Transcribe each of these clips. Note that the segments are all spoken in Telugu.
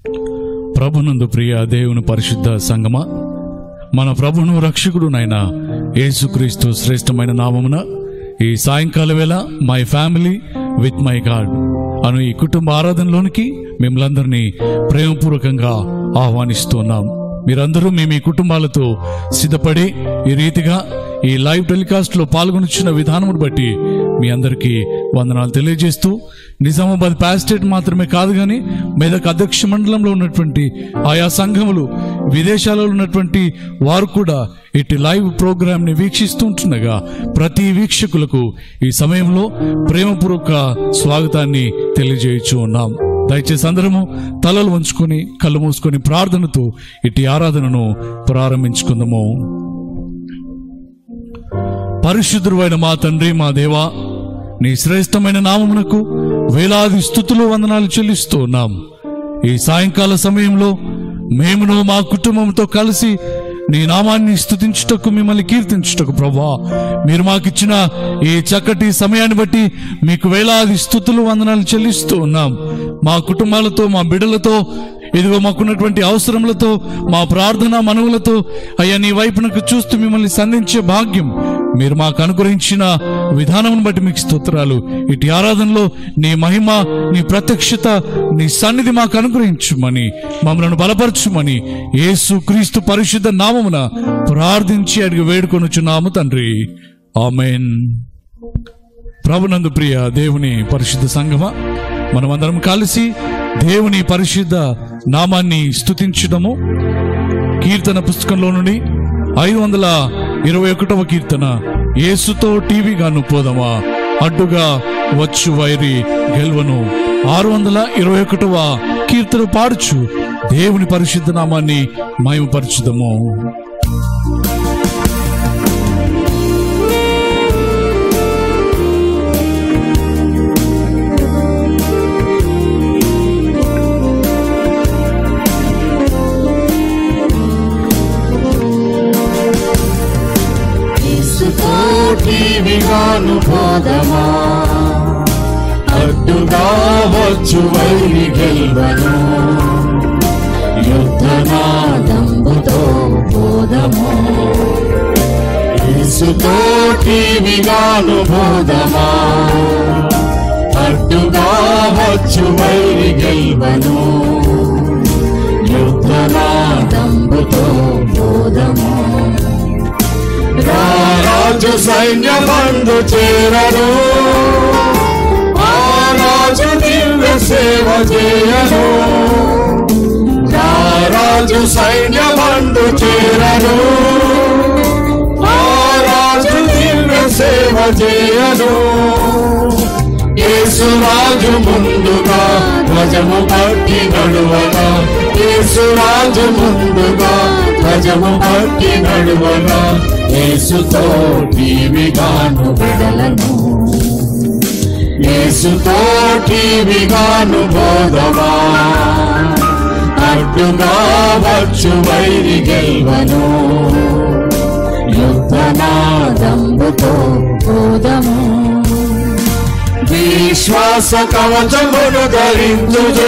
ప్రభునందు ప్రియ దేవుని పరిశుద్ధ సంగమా మన ప్రభును రక్షకుడునైన యేసుక్రీస్తు శ్రేష్టమైన నామమున ఈ సాయంకాల వేళ my family with my God అను ఈ కుటుంబ ఆరాధనలోనికి మిమ్మల్ందరినీ ప్రేమపూర్వకంగా ఆహ్వానిస్తున్నాం మీరందరూ మీ మీ కుటుంబాలతో సిద్ధపడి ఈ రీతిగా ఈ లైవ్ టెలికాస్ట్ లో పాల్గొనిచ్చిన విధానమును బట్టి మీ అందరికీ వందనాలు తెలియజేస్తూ నిజామాబాద్ ప్యాస్టేట్ మాత్రమే కాదు కానీ మెదక్ అధ్యక్ష మండలంలో ఉన్నటువంటి ఆయా సంఘములు విదేశాలలో ఉన్నటువంటి వారు కూడా ఇటు లైవ్ ప్రోగ్రామ్ ని వీక్షిస్తూ ఉంటుండగా ప్రతి వీక్షకులకు ఈ సమయంలో ప్రేమపూర్వక స్వాగతాన్ని తెలియజేయచ్చు ఉన్నాం దయచేసి అందరము తలలు ఉంచుకొని కళ్ళు మూసుకొని ప్రార్థనతో ఇటు ఆరాధనను ప్రారంభించుకుందాము పరిశుద్ధుడైన మా తండ్రి మా దేవా నీ శ్రేష్టమైన నామమునకు వేలాది స్థుతులు వందనాలు చెల్లిస్తూ ఉన్నాం ఈ సాయంకాల సమయంలో మేమును మా కుటుంబంతో కలిసి నీ నామాన్ని స్థుతించుటకు మిమ్మల్ని కీర్తించుటకు ప్రభా మీరు మాకిచ్చిన ఈ చక్కటి సమయాన్ని బట్టి మీకు వేలాది స్థుతులు వందనాలు చెల్లిస్తూ ఉన్నాం మా కుటుంబాలతో మా బిడ్డలతో ఇదిగో మాకున్నటువంటి అవసరములతో మా ప్రార్థన మనవులతో అయ్యా నీ వైపునకు చూస్తూ మిమ్మల్ని సంధించే భాగ్యం మీరు మాకు అనుగ్రహించిన విధానం బట్టి మీకు స్తోత్రాలు ఇటు ఆరాధనలో నీ మహిమ నీ ప్రత్యక్షత నీ సన్నిధి మాకు అనుగ్రహించుమని మమ్మల్ని బలపరచుమని యేసు క్రీస్తు పరిశుద్ధ నామమున ప్రార్థించి అడిగి వేడుకొనుచున్నాము తండ్రి ఆమెన్ ప్రభునందు ప్రియ దేవుని పరిశుద్ధ సంగమా మనమందరం కలిసి దేవుని పరిశుద్ధ నామాన్ని స్తుతించడము కీర్తన పుస్తకంలో నుండి ఐదు వందల ఇరవై ఒకటవ కీర్తన యేసుతో టీవీగాను పోదమా అడ్డుగా వచ్చు వైరి గెల్వను ఆరు వందల ఇరవై ఒకటవ కీర్తన పాడుచు దేవుని పరిశుద్ధ నామాన్ని మయమపరచుదము టీవిగాను పోదమా అడ్డుగా వచ్చు వైరి గెల్వను యుద్ధనాదంబుతో పోదము యేసుతో టీవిగాను పోదమా అడ్డుగా వచ్చు వైరి గెల్వను యుద్ధనాదంబుతో పోదము రాజు సైన్య బంధు చేరను ఆ రాజు దివ్య సేవ చేయను రాజు సైన్య బంధు చేరను ఆ రాజు దివ్య సేవ చేయను యేసురాజు ముందుగా ధ్వజము పట్టి నడువగా యేసురాజు ముందుగా ధ్వజము పట్టి నడువగా యేసుతో టీవిగాను విడలను యేసుతో టీవిగాను బోధమా అడ్డుగా వచ్చు వైరి గెల్వను యుద్ధనాదంబుతో బోధము విశ్వాస కవచమును ధరించుచు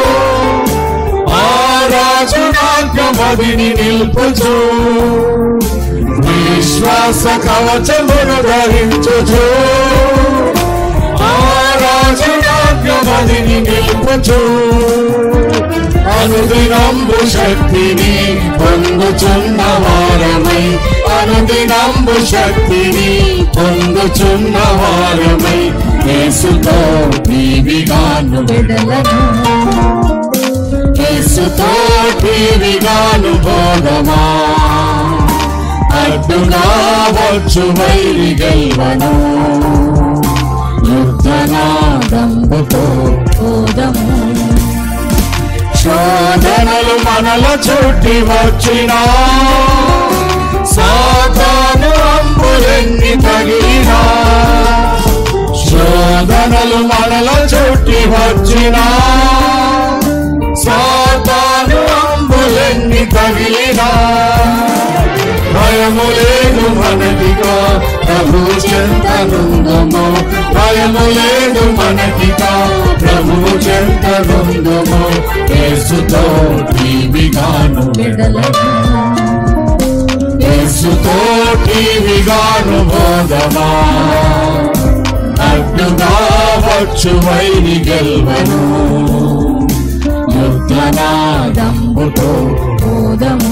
ఆ రాజు నాగ్యమదిని నిల్పుచు విశ్వాస కవచమును ధరించుచు ఆ రాజు నాగ్యమదిని నిల్పుచు అనుదినంబు శక్తిని పొందుచున్న వారమై అనుదినంబు శక్తిని పొందుచున్న వారమై యేసుతో టీవిగాను విడలను యేసుతో టీవిగాను బోధమా అడ్డుగా వచ్చు వైరి గెల్వను యుద్ధనాదంబుతో బోధము శోధనలు మనల చుట్టి వచ్చినా సాతాను అంబులెన్ని తగిలినా శోధనలు మనల చుట్టి వచ్చినా సాతాను అంబులెన్ని తగిలినా భయము లేదు మనదిగా ప్రభు చెంతనుందుము భయము లేదు మనకిగా ప్రభు చెంతనుందుము యేసుతో టీవిగాను యేసుతో టీవిగాను బోధమా అడ్డుగా వచ్చు వైరి గెల్వను యుద్ధనాదంబుతో బోధము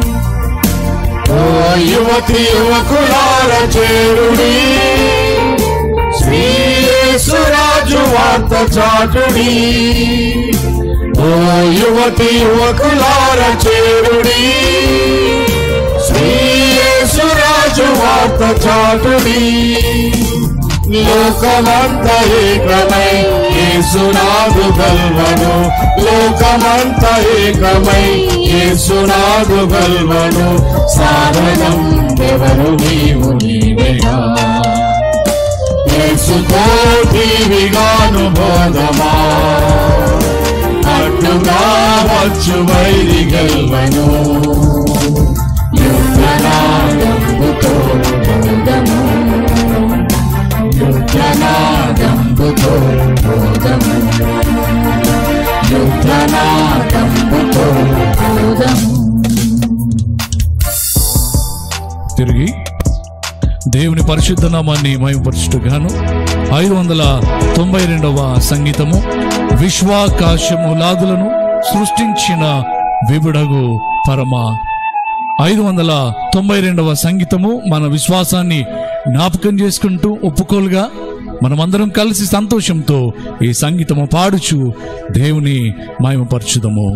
ఓ యువతి యువకులార చేరుడి శ్రీయేసురాజు వార్త చాటుడి ఓ యువతి యువకులార చేరుడి శ్రీయేసురాజు వార్త చాటుడి లోకమంత ఏకమై యేసునాదు గల్వను లోకమంత ఏకమై యేసునాదు గల్వను సాధనం ఎవరు నీవు నీవేగా యేసుతో టీవిగాను బోధమా అడ్డుగా వచ్చు వైరి గల్వను యుద్ధనాదంబుతో బోధము యుద్ధనాదంబుతో బోధము యుద్ధనాదంబుతో బోధము తిరిగి దేవుని పరిశుద్ధ నామాన్ని మయపరచుటగాను ఐదు వందల తొంభై రెండవ సంగీతము విశ్వాకాశములాదులను సృష్టించిన విబుడగు పరమ ఐదు వందల తొంభై రెండవ సంగీతము మన విశ్వాసాన్ని జ్ఞాపకం చేసుకుంటూ ఒప్పుకోలుగా మనమందరం కలిసి సంతోషంతో ఈ సంగీతము పాడుచు దేవుని మహిమపరచుదము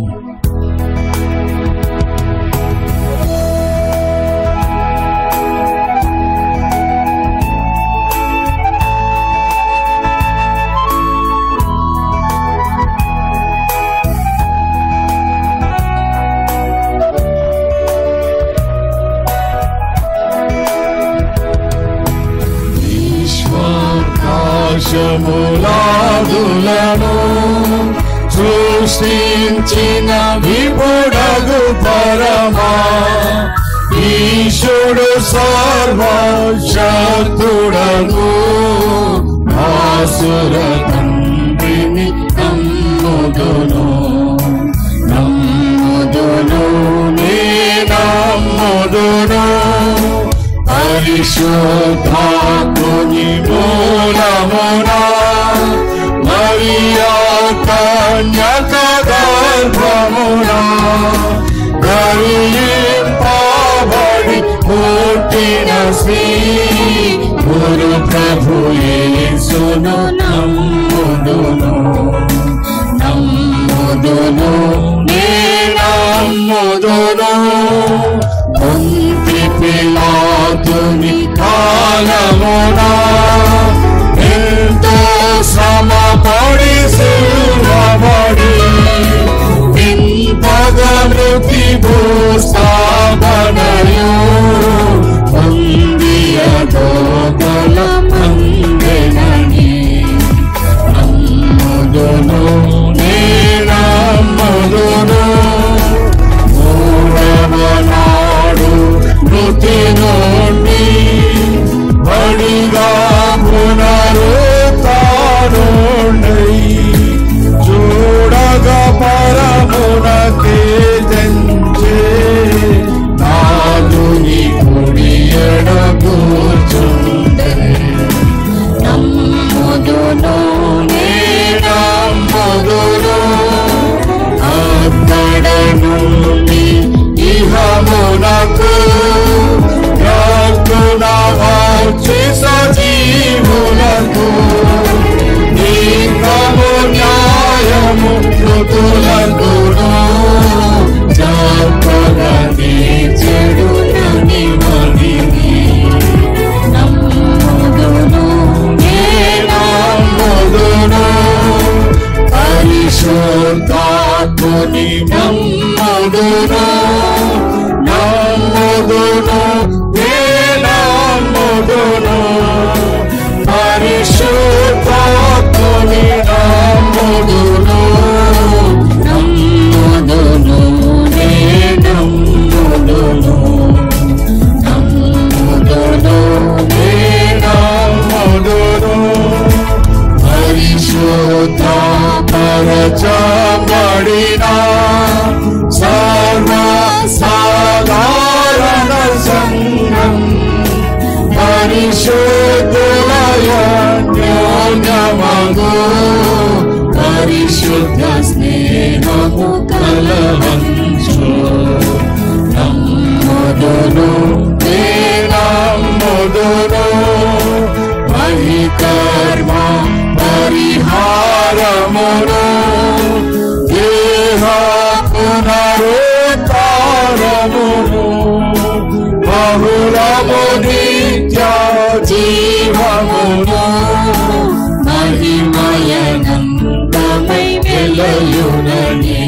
విశ్వాకాశములాదులను సృష్టించిన విపుడగు పరమా ఈశుడు సర్వశక్తుడను ఆసుర తండ్రిని నమ్ముదును నమ్ముదును నే నమ్ముదును పరిశుద్ధాత్ముని మూలమునా మరియా కన్యక గర్భమునా గరియింపబడి పుట్టిన శ్రీ గురు ప్రభు యేసును నమ్ముదును నమ్ముదును నే నమ్ముదును పొంతి పిలాతుని కాలమునా ఎంతో శ్రమ పడి సిల్వబడి ఇంతగా మృతి భూస్థాపనయు పొందియతో బలమందెనని నమ్ముదును నే నమ్ముదును మూడవనాడు మృతి నుండి బడిగా పునరుతానుండై చూడగ పరమునకే తెంచే నాదుని కుడి ఎడ కూర్చుండే నమ్ముదును నే నమ్ముదును అక్కడ నుండి ఇహమునకు రక్షణ వచ్చి సజీవులకు నీకము న్యాయము మృతులకును చెప్పగా తీర్చెడు నని మదిని నమ్ముదును నే నమ్ముదును పరిశుద్ధాత్ముని నమ్ముదును నమ్ముదును నే నమ్ముదును పరిశుద్ధాత్ముని నమ్ముదును నమ్ముదును నే నమ్ముదును నమ్ముదును నే పరిశుద్ధ స్నేహము కలవంచు నమ్ముదును వేదమ్ముదును మహికర్మ పరిహారమును దేహ పునరుద్ధారమును బహుళము నిత్య జీవమును మహిమయనందమై వెలయునని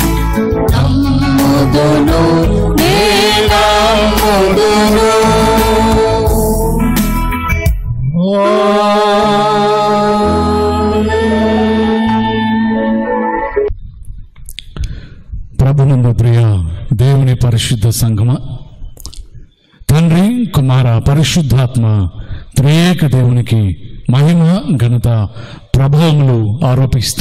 నమ్ముదును నేనమ్ముదును ప్రభునందు ప్రియ దేవుని పరిశుద్ధ సంగమ తండ్రి కుమార పరిశుద్ధాత్మ త్రియేక దేవునికి మహిమ ఘనత ప్రభావములు ఆరోపిస్తూ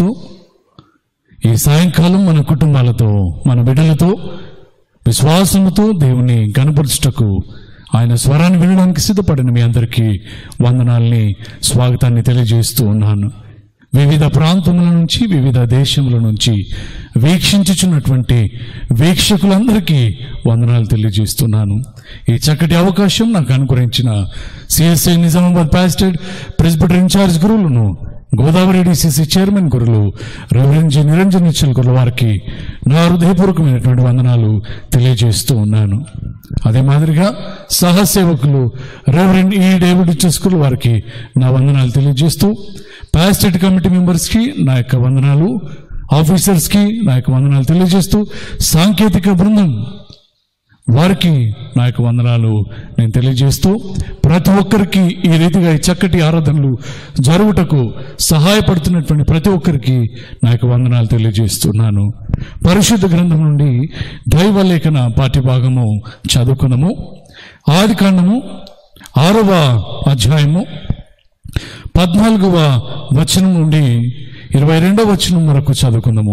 ఈ సాయంకాలం మన కుటుంబాలతో మన బిడ్డలతో విశ్వాసముతో దేవుని గణపరచుటకు ఆయన స్వరాన్ని వినడానికి సిద్ధపడిన మీ అందరికీ వందనాల్ని స్వాగతాన్ని తెలియజేస్తూ ఉన్నాను వివిధ ప్రాంతముల నుంచి వివిధ దేశముల నుంచి వీక్షించుచున్నటువంటి వీక్షకులందరికీ వందనాలు తెలియజేస్తున్నాను ఈ చక్కటి అవకాశం నాకు అనుగ్రహించిన CSI Nizamabad pastorate president incharge గురువులను గోదావరి డిసిసి చైర్మన్ గురులు రెవరెండ్ జి నిరంజన్ నిచ్చల్ గురుల వారికి నా హృదయపూర్వకమైనటువంటి వందనాలు తెలియజేస్తూ ఉన్నాను అదే మాదిరిగా సహసేవకులు రెవరెండ్ ఈ డేవిడ్ చెస్కుల్ వారికి నా వందనాలు తెలియజేస్తూ పాస్టెట్ కమిటీ మెంబర్స్కి నా యొక్క వందనాలు ఆఫీసర్స్కి నా యొక్క వందనాలు తెలియజేస్తూ సాంకేతిక బృందం వారికి నా యొక్క వందనాలు నేను తెలియజేస్తూ ప్రతి ఒక్కరికి ఈ రీతిగా ఈ చక్కటి ఆరాధనలు జరుగుటకు సహాయపడుతున్నటువంటి ప్రతి ఒక్కరికి నా యొక్క వందనాలు తెలియజేస్తున్నాను పరిశుద్ధ గ్రంథం నుండి దైవలేఖన పాఠ్యభాగము చదువుకున్నాము ఆది కాండము ఆరవ అధ్యాయము పద్నాలుగవ వచనం నుండి ఇరవై రెండవ వచనం వరకు చదువుకుందాము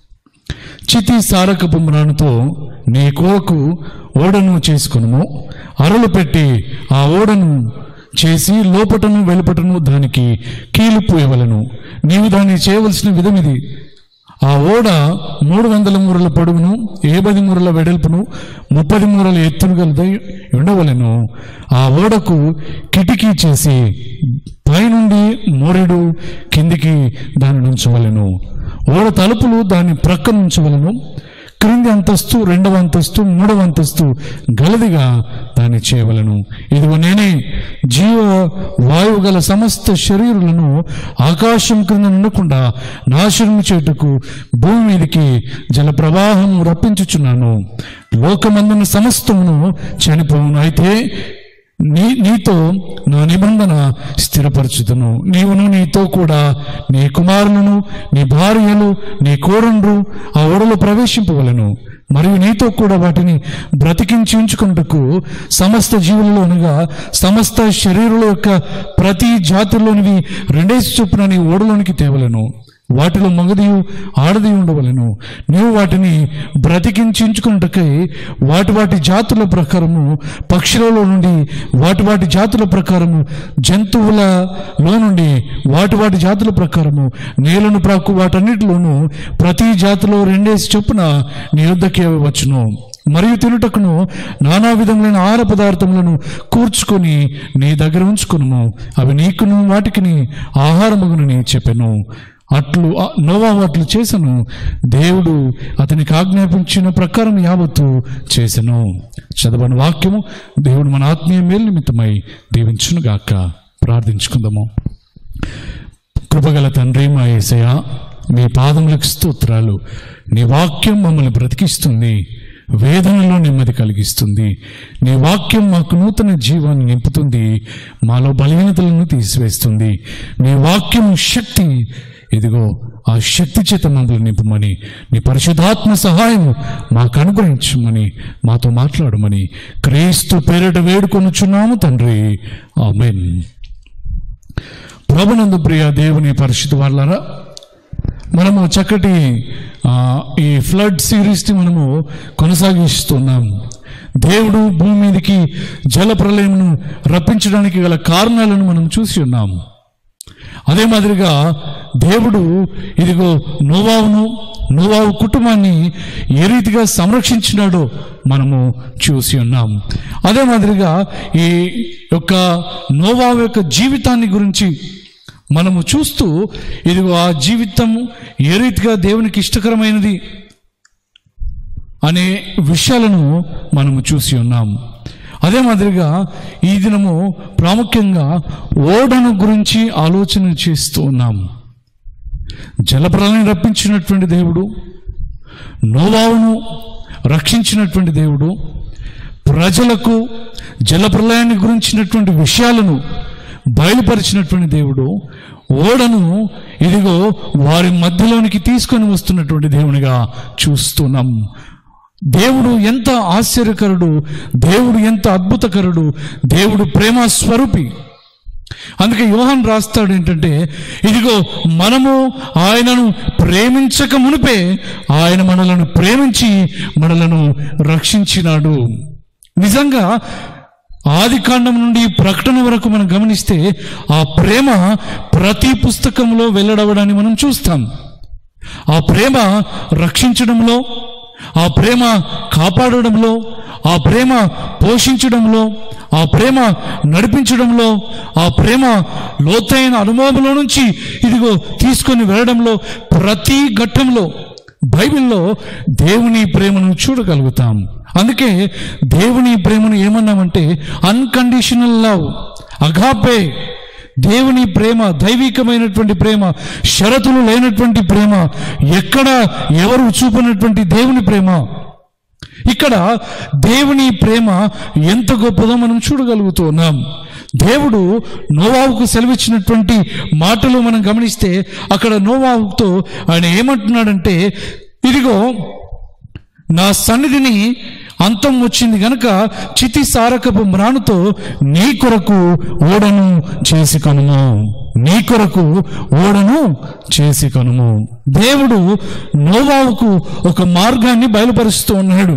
చితి సారకపు మ్రానుతో నీ కోకు ఓడను చేసుకును అరలు పెట్టి ఆ ఓడను చేసి లోపటను వెలుపటను దానికి కీలుపు ఇవ్వలను నీవు దాన్ని చేయవలసిన విధం ఇది ఆ ఓడ మూడు వందల మూరల పొడవును ఏబది మూరల వెడల్పును ముప్పది మూరల ఎత్తును గలదై ఉండవలెను ఆ ఓడకు కిటికీ చేసి పైనుండి మోరెడు కిందికి దాని ఉంచవలెను ఓడ తలుపులు దాని ప్రక్కన ఉంచవలను క్రింది అంతస్తు రెండవ అంతస్తు మూడవ అంతస్తు గలదిగా దాన్ని చేయవలను ఇదిగో నేనే జీవ వాయువు గల సమస్త శరీరులను ఆకాశం క్రింద ఉండకుండా నాశనము చేటుకు భూమి మీదకి జల ప్రవాహము రప్పించుచున్నాను లోకమందున సమస్తమును చనిపోవును అయితే నీ నీతో నా నిబంధన స్థిరపరచుదును నీవును నీతో కూడా నీ కుమారులను నీ భార్యలు నీ కోరండ్రు ఆ ఓడలో ప్రవేశింపవలను మరియు నీతో కూడా వాటిని బ్రతికించి ఉంచుకున్నట్టుకు సమస్త జీవులలో అనగా సమస్త శరీరుల యొక్క ప్రతి జాతిలోనివి రెండేసి చొప్పున నీ ఓడలోనికి తేవలను వాటిలో మగదియు ఆడది ఉండవలను నీవు వాటిని బ్రతికించుకున్నటకై వాటి వాటి జాతుల ప్రకారము పక్షులలో నుండి వాటి వాటి జాతుల ప్రకారము జంతువులలో నుండి వాటి వాటి జాతుల ప్రకారము నేలను ప్రాకు వాటన్నిటిలోనూ ప్రతి జాతిలో రెండేసి చొప్పున నీ యుద్ధకి వచ్చును మరియు తినుటకును నానా విధములైన ఆహార పదార్థములను కూర్చుకొని నీ దగ్గర ఉంచుకును అవి నీకును వాటికి ఆహారమగునని చెప్పాను అట్లు ఆ నోవా అట్లు చేసను దేవుడు అతనికి ఆజ్ఞాపించిన ప్రకారం యావత్తు చేసెను చదవని వాక్యము దేవుడు మన ఆత్మీయ మేలు నిమిత్తమై దీవించును గాక ప్రార్థించుకుందాము కృపగల తండ్రి మా యేసయ్య మీ పాదములకు స్తోత్రాలు నీ వాక్యం మమ్మల్ని బ్రతికిస్తుంది వేదనలో నెమ్మది కలిగిస్తుంది నీ వాక్యం మాకు నూతన జీవాన్ని నింపుతుంది మాలో బలహీనతలను తీసివేస్తుంది నీ వాక్యం శక్తి ఇదిగో ఆ శక్తి చేత మమ్మల్ని నింపమని నీ పరిశుధాత్మ సహాయము మాకు అనుగ్రహించమని మాతో మాట్లాడమని క్రీస్తు పేరిట వేడుకొనుచున్నాము తండ్రి ఆమెన్ ప్రభునందు ప్రియ దేవుని పరిశుద్ధ వాళ్ళరా మనము చక్కటి ఆ, ఈ ఫ్లడ్ సిరీస్ని మనము కొనసాగిస్తున్నాం దేవుడు భూమి మీదకి జల ప్రళయమును రప్పించడానికి గల కారణాలను మనం చూసి ఉన్నాం అదే మాదిరిగా దేవుడు ఇదిగో నోవావును నోవావు కుటుంబాన్ని ఏ రీతిగా సంరక్షించినాడో మనము చూసి ఉన్నాం అదే మాదిరిగా ఈ యొక్క నోవావు యొక్క జీవితాన్ని గురించి మనము చూస్తూ ఇదిగో ఆ జీవితం ఏ రీతిగా దేవునికి ఇష్టకరమైనది అనే విషయాలను మనము చూసి ఉన్నాం అదే మాదిరిగా ఈ దినము ప్రాముఖ్యంగా ఓడను గురించి ఆలోచన చేస్తూ ఉన్నాం జలప్రలయం రప్పించినటువంటి దేవుడు నోవావును రక్షించినటువంటి దేవుడు ప్రజలకు జలప్రలయాన్ని గురించినటువంటి విషయాలను బయలుపరిచినటువంటి దేవుడు ఓడను ఇదిగో వారి మధ్యలోనికి తీసుకొని వస్తున్నటువంటి దేవునిగా చూస్తున్నాం దేవుడు ఎంత ఆశ్చర్యకరుడు దేవుడు ఎంత అద్భుతకరుడు దేవుడు ప్రేమ స్వరూపి అందుకే యోహన్ రాస్తాడు ఏంటంటే ఇదిగో మనము ఆయనను ప్రేమించక మునిపే ఆయన మనలను ప్రేమించి మనలను రక్షించినాడు నిజంగా ఆది కాండం నుండి ప్రకటన వరకు మనం గమనిస్తే ఆ ప్రేమ ప్రతి పుస్తకంలో వెల్లడవడాన్ని మనం చూస్తాం ఆ ప్రేమ రక్షించడంలో ఆ ప్రేమ కాపాడడంలో ఆ ప్రేమ పోషించడంలో ఆ ప్రేమ నడిపించడంలో ఆ ప్రేమ లోతైన అనుభవంలో నుంచి ఇదిగో తీసుకొని వెళ్ళడంలో ప్రతి ఘట్టంలో బైబిల్లో దేవుని ప్రేమను చూడగలుగుతాం అందుకే దేవుని ప్రేమను ఏమన్నామంటే అన్కండిషనల్ లవ్ అఘాపే దేవుని ప్రేమ దైవికమైనటువంటి ప్రేమ షరతులు లేనటువంటి ప్రేమ ఎక్కడ ఎవరు చూపినటువంటి దేవుని ప్రేమ ఇక్కడ దేవుని ప్రేమ ఎంత గొప్పదో మనం చూడగలుగుతున్నాం దేవుడు నోవావుకు సెలవిచ్చినటువంటి మాటలు మనం గమనిస్తే అక్కడ నోవావుతో ఆయన ఏమంటున్నాడంటే ఇదిగో నా సన్నిధిని అంతం వచ్చింది గనక చితి సారకపు మ్రానుతో నీ కొరకు ఓడను చేసి కనుము నీ కొరకు ఓడను చేసి కనుము దేవుడు నోవావుకు ఒక మార్గాన్ని బయలుపరుస్తూ ఉన్నాడు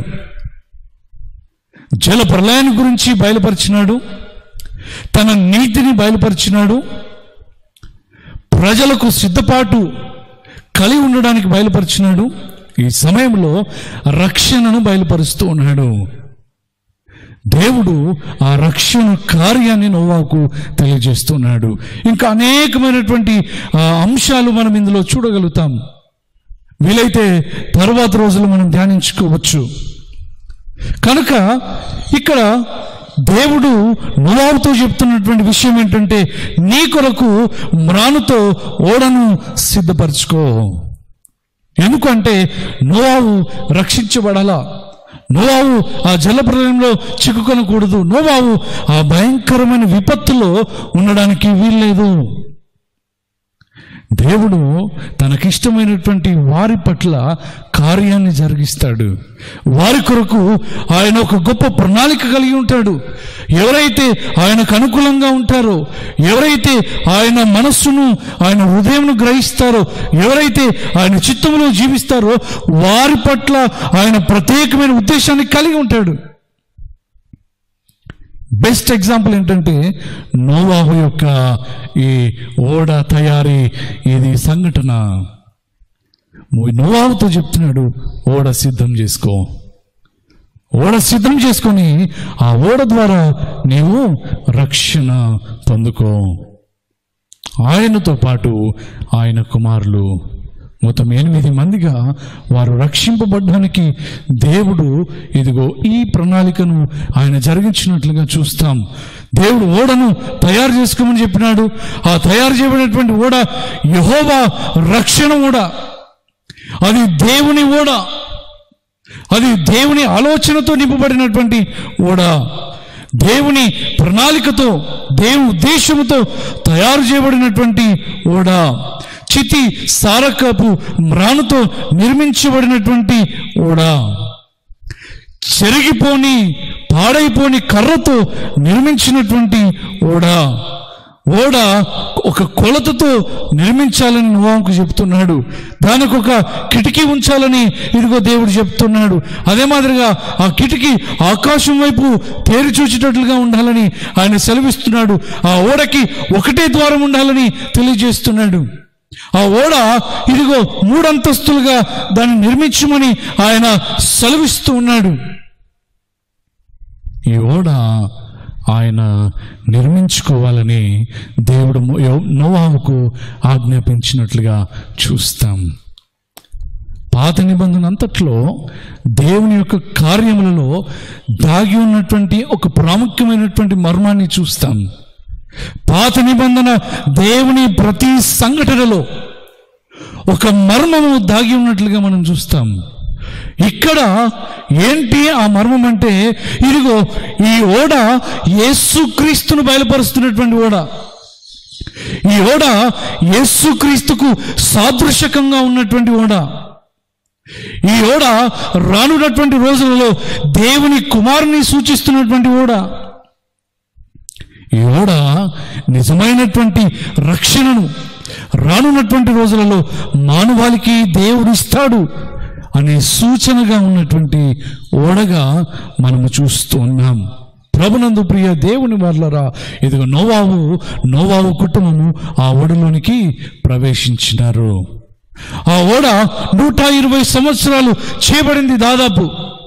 జల ప్రళయాన్ని గురించి బయలుపరిచినాడు తన నీతిని బయలుపరిచినాడు ప్రజలకు సిద్ధపాటు కలిగి ఉండడానికి బయలుపరిచినాడు ఈ సమయంలో రక్షణను బయలుపరుస్తూ ఉన్నాడు దేవుడు ఆ రక్షణ కార్యాన్ని నోవాకు తెలియజేస్తున్నాడు ఇంకా అనేకమైనటువంటి ఆ, అంశాలు మనం ఇందులో చూడగలుగుతాం వీలైతే తర్వాత రోజులు మనం ధ్యానించుకోవచ్చు కనుక ఇక్కడ దేవుడు నోవావుతో చెప్తున్నటువంటి విషయం ఏంటంటే నీ కొరకు మ్రానుతో ఓడను సిద్ధపరచుకో ఎందుకంటే నోవావు రక్షించబడాలా నోవావు ఆ జలప్రలయంలో చిక్కుకొనకూడదు నోవావు ఆ భయంకరమైన విపత్తులో ఉండడానికి వీల్లేదు దేవుడు తనకిష్టమైనటువంటి వారి పట్ల కార్యాన్ని జరిగిస్తాడు వారి కొరకు ఆయన ఒక గొప్ప ప్రణాళిక కలిగి ఉంటాడు ఎవరైతే ఆయనకు అనుకూలంగా ఉంటారో ఎవరైతే ఆయన మనస్సును ఆయన హృదయంను గ్రహిస్తారో ఎవరైతే ఆయన చిత్తములో జీవిస్తారో వారి పట్ల ఆయన ప్రత్యేకమైన ఉద్దేశాన్ని కలిగి ఉంటాడు బెస్ట్ ఎగ్జాంపుల్ ఏంటంటే నోవాహు యొక్క ఈ ఓడ తయారీ ఇది సంఘటన నోవాహుతో చెప్తున్నాడు ఓడ సిద్ధం చేసుకో ఓడ సిద్ధం చేసుకొని ఆ ఓడ ద్వారా నీవు రక్షణ పొందుకో ఆయనతో పాటు ఆయన కుమారులు మొత్తం ఎనిమిది మందిగా వారు రక్షింపబడ్డానికి దేవుడు ఇదిగో ఈ ప్రణాళికను ఆయన జరిగించినట్లుగా చూస్తాం దేవుడు ఓడను తయారు చేసుకోమని చెప్పినాడు ఆ తయారు చేయబడినటువంటి ఓడ యహోవా రక్షణ ఓడ అది దేవుని ఓడ అది దేవుని ఆలోచనతో నింపబడినటువంటి ఓడ దేవుని ప్రణాళికతో దేవు ఉద్దేశముతో తయారు చేయబడినటువంటి ఓడ చితి సారకపు మ్రానుతో నిర్మించబడినటువంటి ఓడ చెరిగిపోని పాడైపోని కర్రతో నిర్మించినటువంటి ఓడ ఓడ ఒక కొలతతో నిర్మించాలని నోవాకు చెప్తున్నాడు దానికి ఒక కిటికీ ఉంచాలని ఇదిగో దేవుడు చెప్తున్నాడు అదే మాదిరిగా ఆ కిటికీ ఆకాశం వైపు తేరి చూచేటట్లుగా ఉండాలని ఆయన సెలవిస్తున్నాడు ఆ ఓడకి ఒకటే ద్వారం ఉండాలని తెలియజేస్తున్నాడు ఆ ఓడ ఇదిగో మూడంతస్తులుగా దాన్ని నిర్మించమని ఆయన సెలవిస్తూ ఉన్నాడు ఈ ఓడ ఆయన నిర్మించుకోవాలని దేవుడు నోవాహుకు ఆజ్ఞాపించినట్లుగా చూస్తాం పాత నిబంధన అంతట్లో దేవుని యొక్క కార్యములలో దాగి ఉన్నటువంటి ఒక ప్రాముఖ్యమైనటువంటి మర్మాన్ని చూస్తాం పాత నిబంధన దేవుని ప్రతి సంఘటనలో ఒక మర్మము దాగి ఉన్నట్లుగా మనం చూస్తాం ఇక్కడ ఏంటి ఆ మర్మం అంటే ఇదిగో ఈ ఓడ యేసుక్రీస్తును బయలుపరుస్తున్నటువంటి ఓడ ఈ ఓడ యేసుక్రీస్తుకు సాదృశకంగా ఉన్నటువంటి ఓడ ఈ ఓడ రానున్నటువంటి రోజులలో దేవుని కుమారుని సూచిస్తున్నటువంటి ఓడ ఈ ఓడ నిజమైనటువంటి రక్షణను రానున్నటువంటి రోజులలో మానవాళికి దేవుడు ఇస్తాడు అనే సూచనగా ఉన్నటువంటి ఓడగా మనము చూస్తూ ఉన్నాం ప్రభునందు ప్రియ దేవుని వాళ్ళరా ఇదిగో నోవావు నోవావు కుటుంబము ఆ ఓడలోనికి ప్రవేశించినారు ఆ ఓడ నూట ఇరవై సంవత్సరాలు చేయబడింది దాదాపు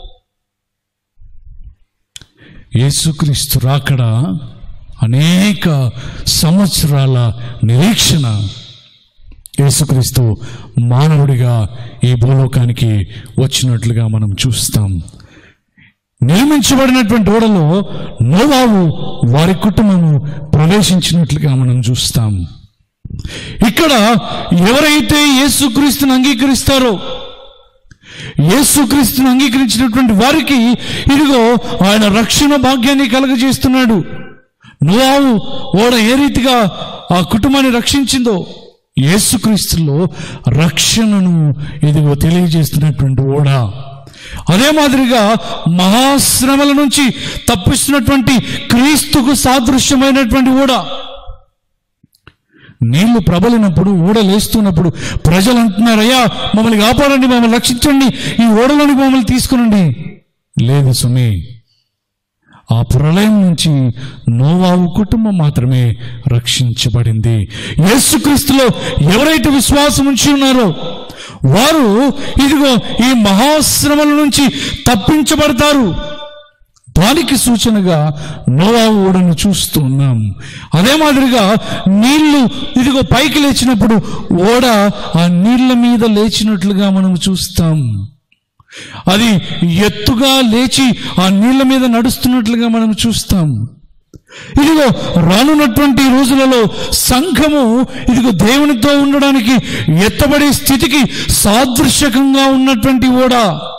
యేసుక్రీస్తు రాకడ అనేక సంవత్సరాల నిరీక్షణ యేసుక్రీస్తు మానవుడిగా ఈ భూలోకానికి వచ్చినట్లుగా మనం చూస్తాం నిర్మించబడినటువంటి ఓడలో నోవావు వారి కుటుంబము ప్రవేశించినట్లుగా మనం చూస్తాం ఇక్కడ ఎవరైతే యేసుక్రీస్తుని అంగీకరిస్తారో యేసుక్రీస్తుని అంగీకరించినటువంటి వారికి ఇదిగో ఆయన రక్షణ భాగ్యాన్ని కలగజేస్తున్నాడు నువ్వు ఓడ ఏ రీతిగా ఆ కుటుంబాన్ని రక్షించిందో యేసుక్రీస్తులో రక్షణను ఇదిగో తెలియజేస్తున్నటువంటి ఓడ అదే మాదిరిగా మహాశ్రమల నుంచి తప్పిస్తున్నటువంటి క్రీస్తుకు సాదృశ్యమైనటువంటి ఓడ నీళ్లు ప్రబలినప్పుడు ఓడ లేస్తున్నప్పుడు ప్రజలు అంటున్నారయ్యా మమ్మల్ని కాపాడండి మమ్మల్ని రక్షించండి ఈ ఓడలోని మమ్మల్ని తీసుకునండి లేదు సుమి ఆ ప్రళయం నుంచి నోవావు కుటుంబం మాత్రమే రక్షించబడింది యేసుక్రీస్తులో ఎవరైతే విశ్వాసం ఉంచి ఉన్నారో వారు ఇదిగో ఈ మహాశ్రమల నుంచి తప్పించబడతారు దానికి సూచనగా నోవావు ఓడను చూస్తూ ఉన్నాం అదే మాదిరిగా నీళ్లు ఇదిగో పైకి లేచినప్పుడు ఓడ ఆ నీళ్ల మీద లేచినట్లుగా మనం చూస్తాం అది ఎత్తుగా లేచి ఆ నీళ్ల మీద నడుస్తున్నట్లుగా మనం చూస్తాం ఇదిగో రానున్నటువంటి రోజులలో సంఘము ఇదిగో దేవునితో ఉండడానికి ఎత్తబడే స్థితికి సాదృశ్యకంగా ఉన్నటువంటి ఓడ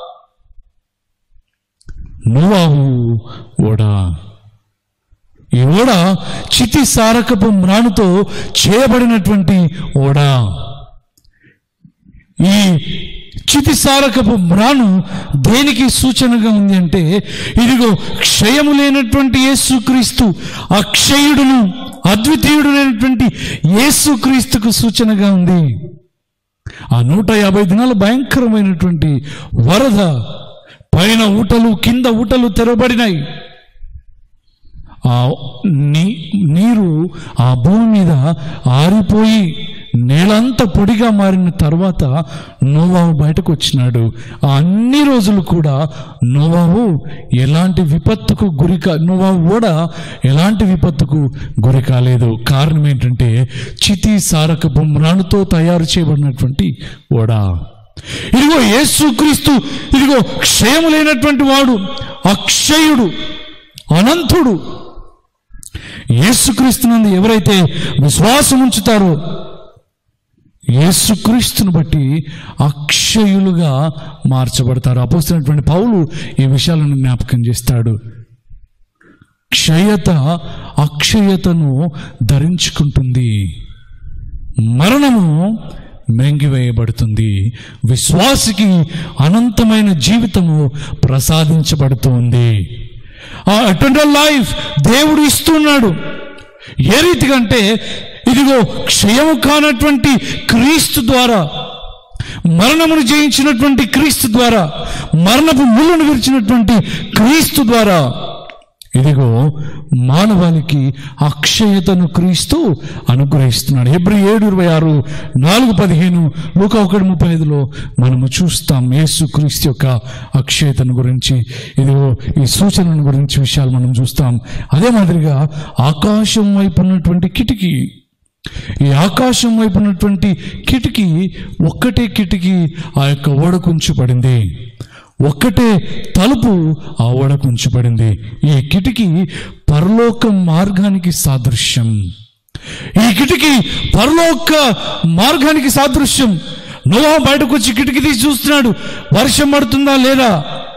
నోవాహు ఓడ ఈ ఓడ చితి సారకపు మ్రాణుతో చేయబడినటువంటి ఓడ ఈ చితి సారకపు మ్రాను దేనికి సూచనగా ఉంది అంటే ఇదిగో క్షయము లేనటువంటి యేసుక్రీస్తు అక్షయుడును అద్వితీయుడు లేనటువంటి యేసుక్రీస్తుకు సూచనగా ఉంది ఆ నూట యాభై దినాల భయంకరమైనటువంటి వరద పైన ఊటలు కింద ఊటలు తెరబడినాయి ఆ నీ నీరు ఆ భూమి మీద ఆరిపోయి నేలంతా పొడిగా మారిన తర్వాత నోవావు బయటకు వచ్చినాడు ఆ అన్ని రోజులు కూడా నోవావు ఎలాంటి విపత్తుకు గురి కా నోవావు కూడా ఎలాంటి విపత్తుకు గురి కాలేదు కారణం ఏంటంటే చితి సారకపు మ్రాణుతో తయారు చేయబడినటువంటి ఓడ ఇదిగో యేసుక్రీస్తు ఇదిగో క్షయము లేనటువంటి వాడు అక్షయుడు అనంతుడు యేసుక్రీస్తునందు ఎవరైతే విశ్వాసం ఉంచుతారో యేసుక్రీస్తుని బట్టి అక్షయులుగా మార్చబడతారు అపోస్తున్నటువంటి పౌలు ఈ విషయాలను జ్ఞాపకం చేస్తాడు క్షయత అక్షయతను ధరించుకుంటుంది మరణము మెంగివేయబడుతుంది విశ్వాసికి అనంతమైన జీవితము ప్రసాదించబడుతుంది ఆ అటెండల్ లైఫ్ దేవుడు ఇస్తున్నాడు ఏ రీతిగా అంటే ఇదిగో క్షయము కానటువంటి క్రీస్తు ద్వారా మరణమును జయించినటువంటి క్రీస్తు ద్వారా మరణపు ముళ్ళను విరిచినటువంటి క్రీస్తు ద్వారా ఇదిగో మానవాళికి అక్షయతను క్రీస్తు అనుగ్రహిస్తున్నాడు ఎబ్రి ఏడు ఇరవై ఆరు నాలుగు పదిహేను లూక ఒకటి ముప్పై ఐదులో మనము చూస్తాం యేసు క్రీస్తు యొక్క అక్షయతను గురించి ఇదిగో ఈ సూచనను గురించి విషయాలు మనం చూస్తాం అదే మాదిరిగా ఆకాశం వైపు ఉన్నటువంటి కిటికీ ఈ ఆకాశం వైపు ఉన్నటువంటి కిటికీ ఒక్కటే కిటికీ ఆ యొక్క ఓడకు ఉంచబడింది ఒక్కటే తలుపు ఆ ఓడకు ఉంచబడింది ఈ కిటికీ పరలోక మార్గానికి సాదృశ్యం ఈ కిటికీ పరలోక మార్గానికి సాదృశ్యం నోవా బయటకు వచ్చి కిటికీ తీసి చూస్తున్నాడు వర్షం పడుతుందా లేదా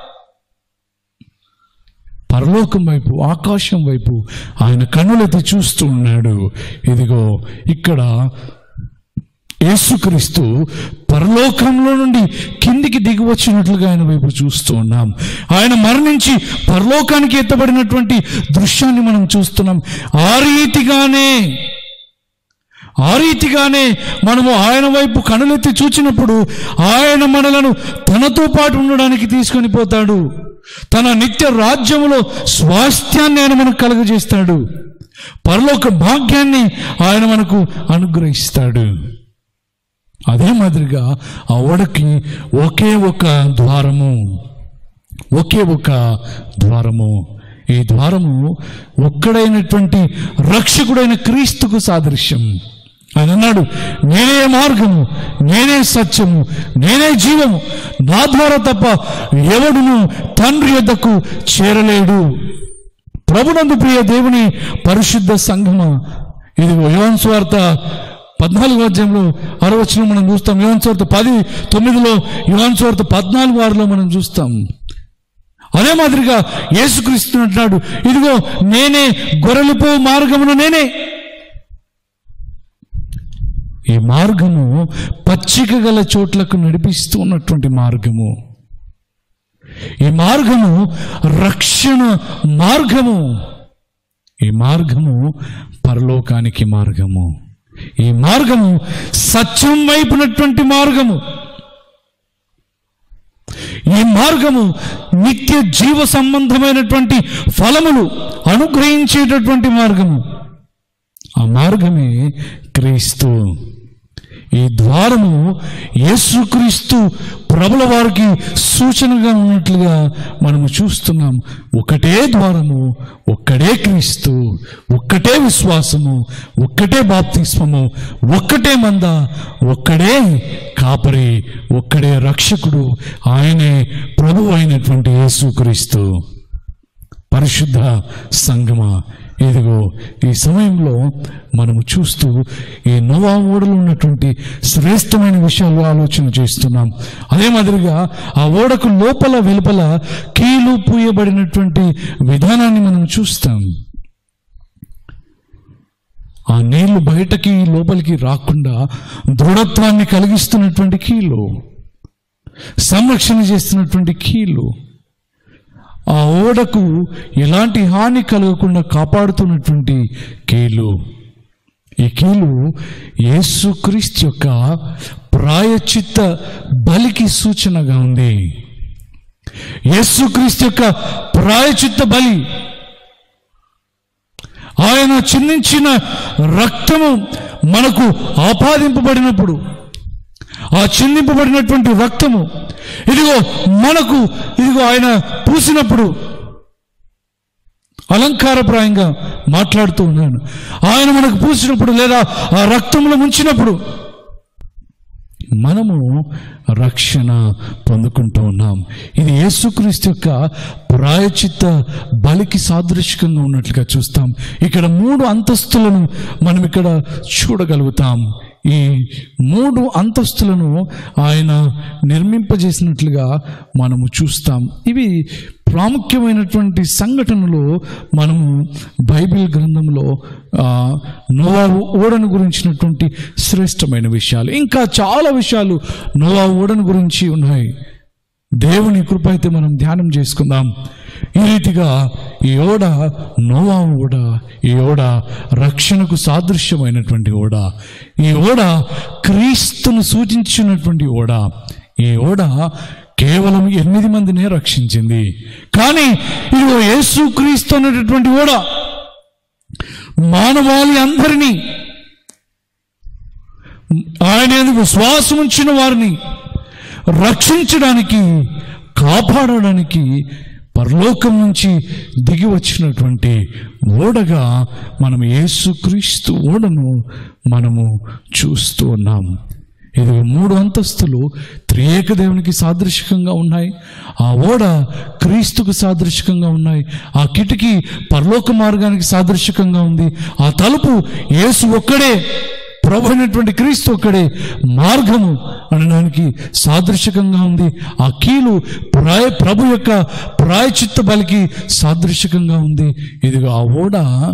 పరలోకం వైపు ఆకాశం వైపు ఆయన కన్నులెత్తి చూస్తూ ఉన్నాడు ఇదిగో ఇక్కడ యేసుక్రీస్తు పరలోకంలో నుండి కిందికి దిగి వచ్చినట్లుగా ఆయన వైపు చూస్తూ ఉన్నాం ఆయన మరణించి పరలోకానికి ఎత్తబడినటువంటి దృశ్యాన్ని మనం చూస్తున్నాం ఆ రీతిగానే ఆ రీతిగానే మనము ఆయన వైపు కనులెత్తి చూచినప్పుడు ఆయన మనలను తనతో పాటు ఉండడానికి తీసుకొని పోతాడు తన నిత్య రాజ్యములో స్వాస్థ్యాన్ని ఆయన మనకు కలుగజేస్తాడు పరలోక భాగ్యాన్ని ఆయన మనకు అనుగ్రహిస్తాడు అదే మాదిరిగా ఆ ఓడకి ఒకే ఒక ద్వారము ఒకే ఒక ద్వారము ఈ ద్వారము ఒక్కడైనటువంటి రక్షకుడైన క్రీస్తుకు సాదృశ్యం ఆయన అన్నాడు నేనే మార్గము నేనే సత్యము నేనే జీవము నా ద్వారా తప్ప ఎవడును తండ్రి యొద్దకు చేరలేడు ప్రభునందు ప్రియ దేవుని పరిశుద్ధ సంఘమ ఇది యోన్ స్వార్త పద్నాలుగు అధ్యాయంలో అరవచ్చులో మనం చూస్తాం యోన్ స్వార్త పది తొమ్మిదిలో యోన్ స్వార్త పద్నాలుగు ఆరులో మనం చూస్తాం అదే మాదిరిగా యేసుక్రీస్తు అంటున్నాడు ఇదిగో నేనే గొర్రెలపో మార్గమును నేనే ఈ మార్గము పచ్చిక గల చోట్లకు నడిపిస్తూ ఉన్నటువంటి మార్గము ఈ మార్గము రక్షణ మార్గము ఈ మార్గము పరలోకానికి మార్గము ఈ మార్గము సత్యం వైపునటువంటి మార్గము ఈ మార్గము నిత్య జీవ సంబంధమైనటువంటి ఫలములు అనుగ్రహించేటటువంటి మార్గము ఆ మార్గమే క్రీస్తు ఈ ద్వారము యేసుక్రీస్తు ప్రభుల వారికి సూచనగా ఉన్నట్లుగా మనము చూస్తున్నాం ఒకటే ద్వారము ఒక్కడే క్రీస్తు ఒక్కటే విశ్వాసము ఒక్కటే బాప్తిస్మము ఒక్కటే మంద ఒక్కడే కాపరి ఒక్కడే రక్షకుడు ఆయనే ప్రభు అయినటువంటి యేసుక్రీస్తు పరిశుద్ధ సంగమ ఇదిగో ఈ సమయంలో మనము చూస్తూ ఈ నోవా ఓడలో ఉన్నటువంటి శ్రేష్టమైన విషయాలు ఆలోచన చేస్తున్నాం అదే మాదిరిగా ఆ ఓడకు లోపల వెలుపల కీలు పూయబడినటువంటి విధానాన్ని మనం చూస్తాం ఆ నీళ్లు బయటకి లోపలికి రాకుండా దృఢత్వాన్ని కలిగిస్తున్నటువంటి కీలు సంరక్షణ చేస్తున్నటువంటి కీలు ఆ ఓడకు ఎలాంటి హాని కలగకుండా కాపాడుతున్నటువంటి కీలు ఈ కీలు యేసుక్రీస్తు యొక్క ప్రాయచిత్త బలికి సూచనగా ఉంది యేసుక్రీస్తు యొక్క ప్రాయచిత్త బలి ఆయన చిందించిన రక్తము మనకు ఆపాదింపబడినప్పుడు ఆ చిందింపబడినటువంటి రక్తము ఇదిగో మనకు ఇదిగో ఆయన పూసినప్పుడు అలంకారప్రాయంగా మాట్లాడుతూ ఉన్నాను ఆయన మనకు పూసినప్పుడు లేదా ఆ రక్తంలో ముంచినప్పుడు మనము రక్షణ పొందుకుంటూ ఉన్నాం ఇది యేసుక్రీస్తు యొక్క ప్రాయచిత్త బలికి సాదృశ్యంగా ఉన్నట్లుగా చూస్తాం ఇక్కడ మూడు అంతస్తులను మనం ఇక్కడ చూడగలుగుతాం ఈ మూడు అంతస్తులను ఆయన నిర్మింపజేసినట్లుగా మనము చూస్తాం ఇవి ప్రాముఖ్యమైనటువంటి సంఘటనలు మనము బైబిల్ గ్రంథంలో ఆ, నోవా ఓడను గురించినటువంటి శ్రేష్టమైన విషయాలు ఇంకా చాలా విషయాలు నోవా ఓడను గురించి ఉన్నాయి దేవుని కృప అయితే మనం ధ్యానం చేసుకుందాం ఈ రీతిగా ఈ ఓడ నోవా ఓడ ఈ ఓడ రక్షణకు సాదృశ్యమైనటువంటి ఓడ ఈ ఓడ క్రీస్తును సూచించినటువంటి ఓడ ఈ ఓడ కేవలం ఎనిమిది మందినే రక్షించింది కానీ ఇదిగో యేసు క్రీస్తు అనేటటువంటి ఓడ మానవాళి అందరినీ ఆయన ఎందుకు శ్వాసం ఉంచిన వారిని రక్షించడానికి కాపాడడానికి పరలోకం నుంచి దిగి వచ్చినటువంటి ఓడగా మనం యేసుక్రీస్తు ఓడను మనము చూస్తూ ఉన్నాం ఇది మూడు అంతస్తులు త్రియేక దేవునికి సాదృశకంగా ఉన్నాయి ఆ ఓడ క్రీస్తుకు సాదృశకంగా ఉన్నాయి ఆ కిటికీ పరలోక మార్గానికి సాదృశకంగా ఉంది ఆ తలుపు యేసు ఒక్కడే ప్రభు అయినటువంటి క్రీస్తు ఒక్కడే మార్గము అనడానికి సాదృశకంగా ఉంది ఆ కీలు ప్రాయ ప్రభు యొక్క ప్రాయచిత్త బలికి సాదృశకంగా ఉంది ఇదిగో ఆ ఓడ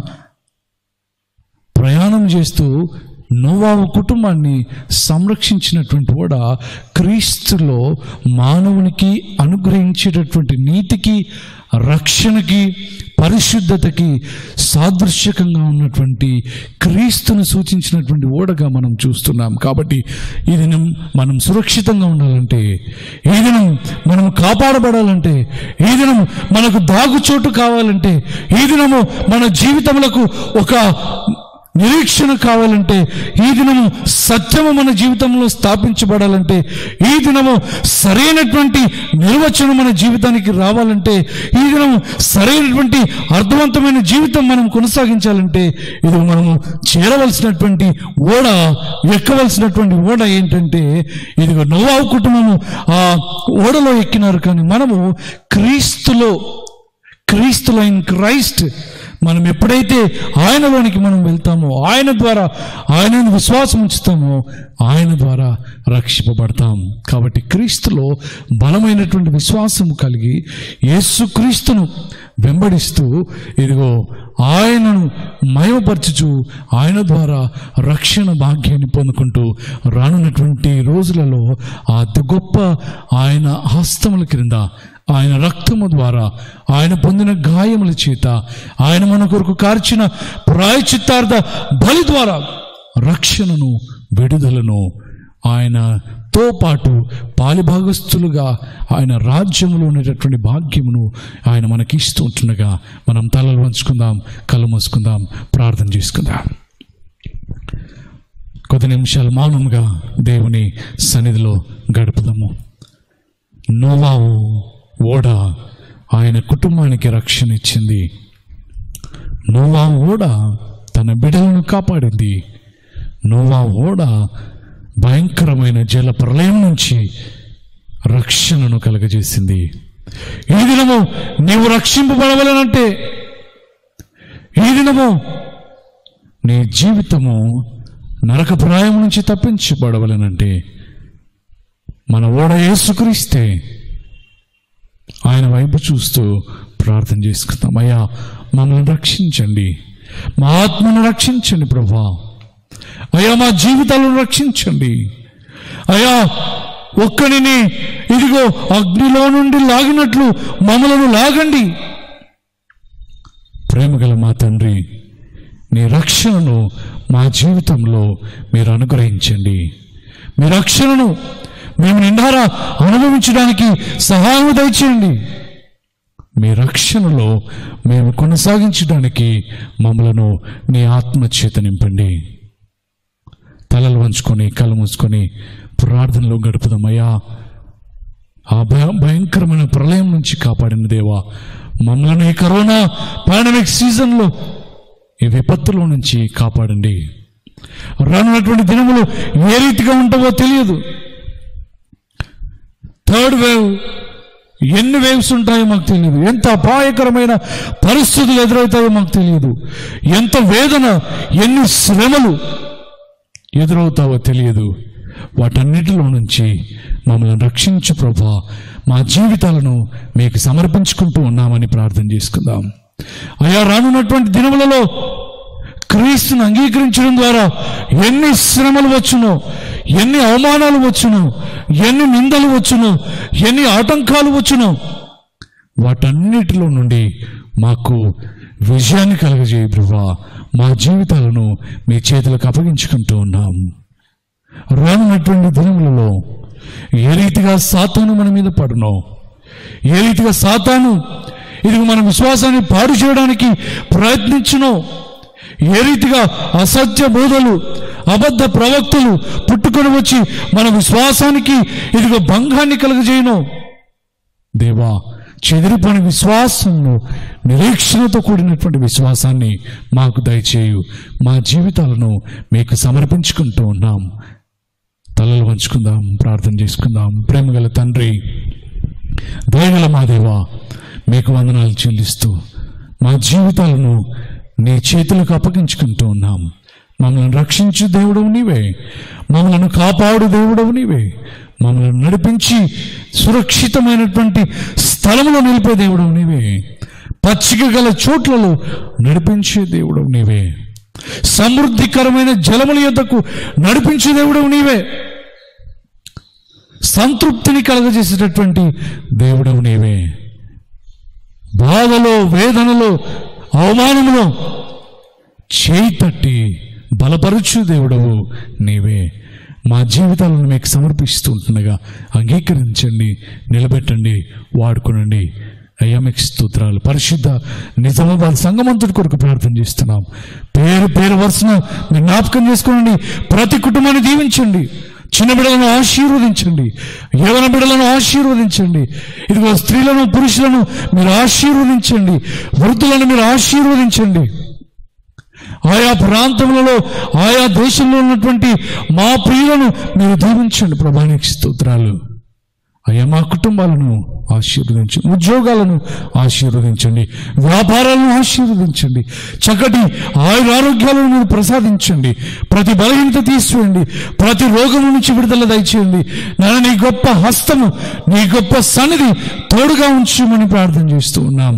ప్రయాణం చేస్తూ నోవావు కుటుంబాన్ని సంరక్షించినటువంటి ఓడ క్రీస్తులో మానవునికి అనుగ్రహించేటటువంటి నీతికి రక్షణకి పరిశుద్ధతకి సాదృశ్యకంగా ఉన్నటువంటి క్రీస్తును సూచించినటువంటి ఓడగా మనం చూస్తున్నాం కాబట్టి ఈ దినం మనం సురక్షితంగా ఉండాలంటే ఈ దినం మనం కాపాడబడాలంటే ఈ దినం మనకు దాగుచోటు కావాలంటే ఈ దినము మన జీవితములకు ఒక నిరీక్షణ కావాలంటే ఈ దినము సత్యము మన జీవితంలో స్థాపించబడాలంటే ఈ దినము సరైనటువంటి నిర్వచనం మన జీవితానికి రావాలంటే ఈ దినము సరైనటువంటి అర్థవంతమైన జీవితం మనం కొనసాగించాలంటే ఇది మనము చేరవలసినటువంటి ఓడ ఎక్కవలసినటువంటి ఓడ ఏంటంటే ఇదిగో నోవావు కుటుంబము ఆ ఓడలో ఎక్కినారు కానీ మనము క్రీస్తులో క్రీస్తులో ఇన్ క్రైస్ట్ మనం ఎప్పుడైతే ఆయనలోనికి మనం వెళ్తామో ఆయన ద్వారా ఆయన విశ్వాసం ఉంచుతామో ఆయన ద్వారా రక్షింపబడతాం కాబట్టి క్రీస్తులో బలమైనటువంటి విశ్వాసం కలిగి యేసుక్రీస్తును వెంబడిస్తూ ఇదిగో ఆయనను మయమపరచుచు ఆయన ద్వారా రక్షణ భాగ్యాన్ని పొందుకుంటూ రానున్నటువంటి రోజులలో ఆ అతి గొప్ప ఆయన హస్తముల క్రింద ఆయన రక్తము ద్వారా ఆయన పొందిన గాయముల చేత ఆయన మన కొరకు కార్చిన ప్రాయచిత్తార్థ బలి ద్వారా రక్షణను విడుదలను ఆయనతో పాటు పాలిభాగస్తులుగా ఆయన రాజ్యములో ఉండేటటువంటి భాగ్యమును ఆయన మనకి ఇస్తూ ఉంటుండగా మనం తలలు వంచుకుందాం కళ్ళు మూసుకుందాం ప్రార్థన చేసుకుందాం కొద్ది నిమిషాలు మౌనంగా దేవుని సన్నిధిలో గడుపుదాము నోవావు ఓడ ఆయన కుటుంబానికి రక్షణ ఇచ్చింది నోవా ఓడ తన బిడ్డలను కాపాడింది నోవా ఓడ భయంకరమైన జల ప్రళయం నుంచి రక్షణను కలగజేసింది ఈ దినము నీవు రక్షింపబడవలనంటే ఈ దినము నీ జీవితము నరకప్రాయం నుంచి తప్పించబడవలనంటే మన ఓడ యేసుక్రీస్తే ఆయన వైపు చూస్తూ ప్రార్థన చేసుకుందాం అయ్యా మమ్మల్ని రక్షించండి మా ఆత్మను రక్షించండి ప్రభా అయ్యా మా జీవితాలను రక్షించండి అయ్యా ఒక్కడిని ఇదిగో అగ్నిలో నుండి లాగినట్లు మమ్మలను లాగండి ప్రేమగల మా తండ్రి నీ రక్షణను మా జీవితంలో మీరు అనుగ్రహించండి మీ రక్షణను మేము నిండారా అనుభవించడానికి సహాయం దయచేయండి మీ రక్షణలో మేము కొనసాగించడానికి మమ్మలను నీ ఆత్మ చేత నింపండి తలలు వంచుకొని కళ్ళు మూసుకొని ప్రార్థనలో గడుపుదామయ్యా ఆ భయ భయంకరమైన ప్రళయం నుంచి కాపాడిన దేవా మమ్మల్ని ఈ కరోనా పాండమిక్ సీజన్లో ఈ విపత్తులో నుంచి కాపాడండి రానున్నటువంటి దినములు ఏ రీతిగా ఉంటావో తెలియదు థర్డ్ వేవ్ ఎన్ని వేవ్స్ ఉంటాయో మాకు తెలియదు ఎంత అపాయకరమైన పరిస్థితులు ఎదురవుతాయో మాకు తెలియదు ఎంత వేదన ఎన్ని శ్రమలు ఎదురవుతావో తెలియదు వాటన్నిటిలో నుంచి మమ్మల్ని రక్షించు ప్రభా మా జీవితాలను మీకు సమర్పించుకుంటూ ఉన్నామని ప్రార్థన చేసుకుందాం అయ్యా రానున్నటువంటి దినములలో క్రీస్తుని అంగీకరించడం ద్వారా ఎన్ని శ్రమలు వచ్చునో ఎన్ని అవమానాలు వచ్చునో ఎన్ని నిందలు వచ్చునో ఎన్ని ఆటంకాలు వచ్చునో వాటన్నిటిలో నుండి మాకు విజయాన్ని కలగజేయ ప్రభా మా జీవితాలను మీ చేతులకు అప్పగించుకుంటూ ఉన్నాం రానున్నటువంటి దినములలో ఏ రీతిగా సాతాను మన మీద పడునో ఏ రీతిగా సాతాను ఇది మన విశ్వాసాన్ని పాడు చేయడానికి ప్రయత్నించునో ఏ రీతిగా అసత్య బోధలు అబద్ధ ప్రవక్తలు పుట్టుకొని వచ్చి మన విశ్వాసానికి ఇదిగో భంగాన్ని కలుగజేయను దేవా చెదిరిపోని విశ్వాసంను నిరీక్షణతో కూడినటువంటి విశ్వాసాన్ని మాకు దయచేయు మా జీవితాలను మీకు సమర్పించుకుంటూ ఉన్నాం తలలు వంచుకుందాం ప్రార్థన చేసుకుందాం ప్రేమగల తండ్రి దయగల మా దేవా మీకు వందనాలు చెల్లిస్తూ మా జీవితాలను నీ చేతులకు అప్పగించుకుంటూ ఉన్నాం మమ్మల్ని రక్షించు దేవుడవు నీవే మమ్మల్ని కాపాడు దేవుడవు నీవే మమ్మల్ని నడిపించి సురక్షితమైనటువంటి స్థలంలో నిలిపే దేవుడవు నీవే పచ్చిక గల చోట్లలో నడిపించే దేవుడవు నీవే సమృద్ధికరమైన జలముల యొద్దకు నడిపించే దేవుడవు నీవే సంతృప్తిని కలగజేసేటటువంటి దేవుడవు నీవే బాధలో వేదనలో అవమానములో చేయి తట్టి బలపరుచు దేవుడవు నీవే మా జీవితాలను మీకు సమర్పిస్తూ ఉంటుండగా అంగీకరించండి నిలబెట్టండి వాడుకునండి అయ్యా మీకు స్తోత్రాలు పరిశుద్ధ నిజామాబాద్ సంగమంతుడి కొరకు ప్రార్థన చేస్తున్నాం పేరు పేరు వరుసన మీరు జ్ఞాపకం చేసుకోండి ప్రతి కుటుంబాన్ని దీవించండి చిన్న బిడ్డలను ఆశీర్వదించండి యవన బిడ్డలను ఆశీర్వదించండి ఇదిగో స్త్రీలను పురుషులను మీరు ఆశీర్వదించండి వృద్ధులను మీరు ఆశీర్వదించండి ఆయా ప్రాంతములలో ఆయా దేశంలో ఉన్నటువంటి మా ప్రియులను మీరు దీవించండి ప్రభానికి స్తోత్రాలు అయ్యా మా కుటుంబాలను ఆశీర్వదించండి ఉద్యోగాలను ఆశీర్వదించండి వ్యాపారాలను ఆశీర్వదించండి చక్కటి ఆయుర ఆరోగ్యాలను మీరు ప్రసాదించండి ప్రతి బలహీనత తీసివేయండి ప్రతి రోగం నుంచి విడుదల దయచేయండి నేను నీ గొప్ప హస్తము నీ గొప్ప సన్నిధి తోడుగా ఉంచమని ప్రార్థన చేస్తూ ఉన్నాం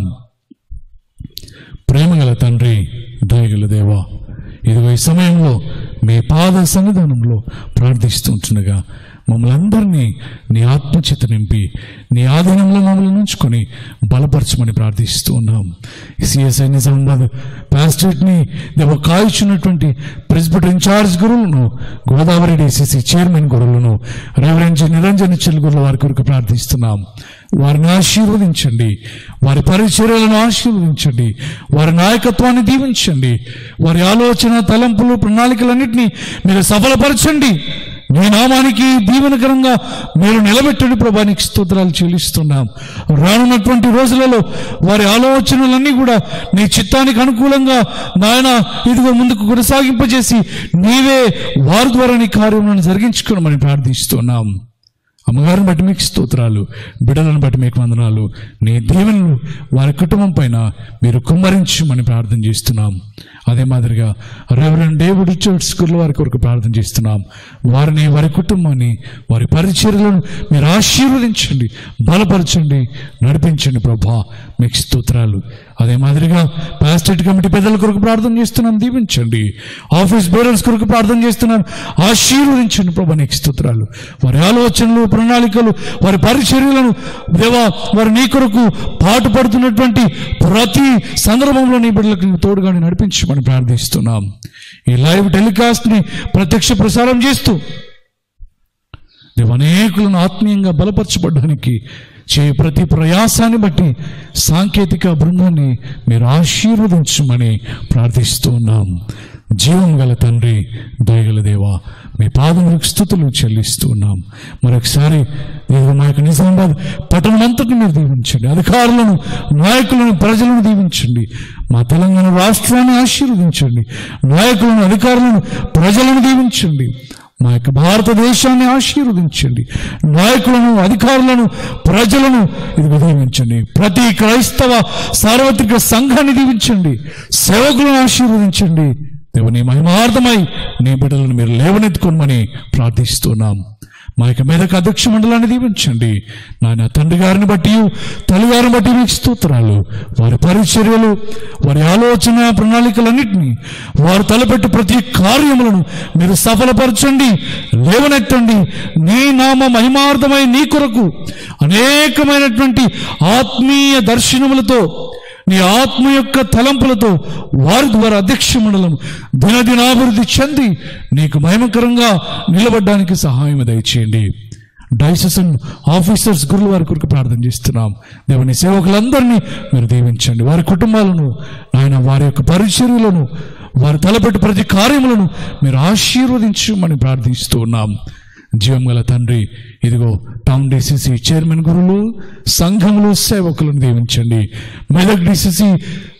ప్రేమగల తండ్రి దయగల దేవా ఇదిగో ఈ సమయంలో మీ పాద సన్నిధానంలో ప్రార్థిస్తుంటుండగా మమ్మల్ని అందరినీ నీ ఆత్మచేత నింపి నీ ఆధీనంలో మమ్మల్ని ఉంచుకొని బలపరచమని ప్రార్థిస్తూ ఉన్నాం సిఎస్ఐ నిజామాబాద్ పాస్టేట్ని దేవ కాల్చున్నటువంటి ప్రెసిడెంట్ ఇన్ఛార్జ్ గురువులను గోదావరి డిసిసి చైర్మన్ గురువులను రెవరెంజ్ నిరంజన్ చెల్లి గురువుల వారి కొరకు ప్రార్థిస్తున్నాం వారిని ఆశీర్వదించండి వారి పరిచర్యలను ఆశీర్వదించండి వారి నాయకత్వాన్ని దీవించండి వారి ఆలోచన తలంపులు ప్రణాళికలన్నింటినీ మీరు సఫలపరచండి మీ నామానికి దీవెనకరంగా మీరు నిలబెట్టండి ప్రభానికి స్తోత్రాలు చెల్లిస్తున్నాం రానున్నటువంటి రోజులలో వారి ఆలోచనలన్నీ కూడా నీ చిత్తానికి అనుకూలంగా నాయన ఇదిగో ముందుకు కొనసాగింపజేసి నీవే వారి ద్వారా నీ కార్యములను జరిగించుకోనమని ప్రార్థిస్తున్నాం అమ్మగారిని బట్టి మీకు స్తోత్రాలు బిడ్డలను బట్టి మీకు వందనాలు నీ దీవెనలు వారి కుటుంబం పైన మీరు కుమ్మరించమని ప్రార్థన చేస్తున్నాం అదే మాదిరిగా రెవరెండ్ డేవిడ్ చర్చ్ స్కూల్ వారి కొరకు ప్రార్థన చేస్తున్నాం వారిని వారి కుటుంబాన్ని వారి పరిచర్యలను మీరు ఆశీర్వదించండి బలపరచండి నడిపించండి ప్రభా మీకు స్తోత్రాలు అదే మాదిరిగా పాస్టేట్ కమిటీ పెద్దల కొరకు ప్రార్థన చేస్తున్నాం దీవించండి ఆఫీస్ బేరర్స్ కొరకు ప్రార్థన చేస్తున్నాం ఆశీర్వదించండి ప్రభా నీకు స్తోత్రాలు వారి ఆలోచనలు ప్రణాళికలు వారి పరిచర్యలను దేవా వారి నీ కొరకు పాటు పడుతున్నటువంటి ప్రతి సందర్భంలో నీ బిడ్డలకు నీ తోడుగాని నడిపించమని ప్రార్థిస్తున్నాం ఈ లైవ్ టెలికాస్ట్ ని ప్రత్యక్ష ప్రసారం చేస్తూ దేవ అనేకులను ఆత్మీయంగా బలపరచబడడానికి చే ప్రతి ప్రయాసాన్ని బట్టి సాంకేతిక బృందాన్ని మీరు ఆశీర్వదించమని ప్రార్థిస్తూ ఉన్నాం జీవం గల తండ్రి దయగల దేవా మీ పాదములకు స్థుతులు చెల్లిస్తూ ఉన్నాం మరొకసారి ఇదిగో మా యొక్క నిజామాబాద్ పట్టణం అంతటిని మీరు దీవించండి అధికారులను నాయకులను ప్రజలను దీవించండి మా తెలంగాణ రాష్ట్రాన్ని ఆశీర్వదించండి నాయకులను అధికారులను ప్రజలను దీవించండి మా యొక్క భారతదేశాన్ని ఆశీర్వదించండి నాయకులను అధికారులను ప్రజలను ఇది దీవించండి ప్రతి క్రైస్తవ సార్వత్రిక సంఘాన్ని దీవించండి సేవకులను ఆశీర్వదించండి దేవుని మహిమార్థమై నీ బిడ్డలను మీరు లేవనెత్తుకోమని ప్రార్థిస్తున్నాం మా యొక్క మీదకి అధ్యక్ష మండలాన్ని దీవించండి నాయన తండ్రి గారిని బట్టి తల్లి గారిని బట్టి మీకు స్తోత్రాలు వారి పరిచర్యలు వారి ఆలోచన ప్రణాళికలన్నింటినీ వారు తలపెట్టి ప్రతి కార్యములను మీరు సఫలపరచండి లేవనెత్తండి నీ నామ మహిమార్థమై నీ కొరకు అనేకమైనటువంటి ఆత్మీయ దర్శనములతో నీ ఆత్మ యొక్క తలంపులతో వారి ద్వారా అధ్యక్ష మండలం దినదినాభివృద్ధి చెంది నీకు మహిమకరంగా నిలబడడానికి సహాయం దయచేయండి డైసెషన్ ఆఫీసర్స్ గురువు వారి కొరకు ప్రార్థన చేస్తున్నాం దేవుని సేవకులందరినీ మీరు దీవించండి వారి కుటుంబాలను ఆయన వారి యొక్క పరిచర్యలను వారి తలపెట్టి ప్రతి కార్యములను మీరు ఆశీర్వదించమని ప్రార్థిస్తూ ఉన్నాం జీవం గల తండ్రి ఇదిగో టౌన్ డిసిసి చైర్మన్ గురులు సంఘములు సేవకులను దీవించండి మెదక్ డిసిసి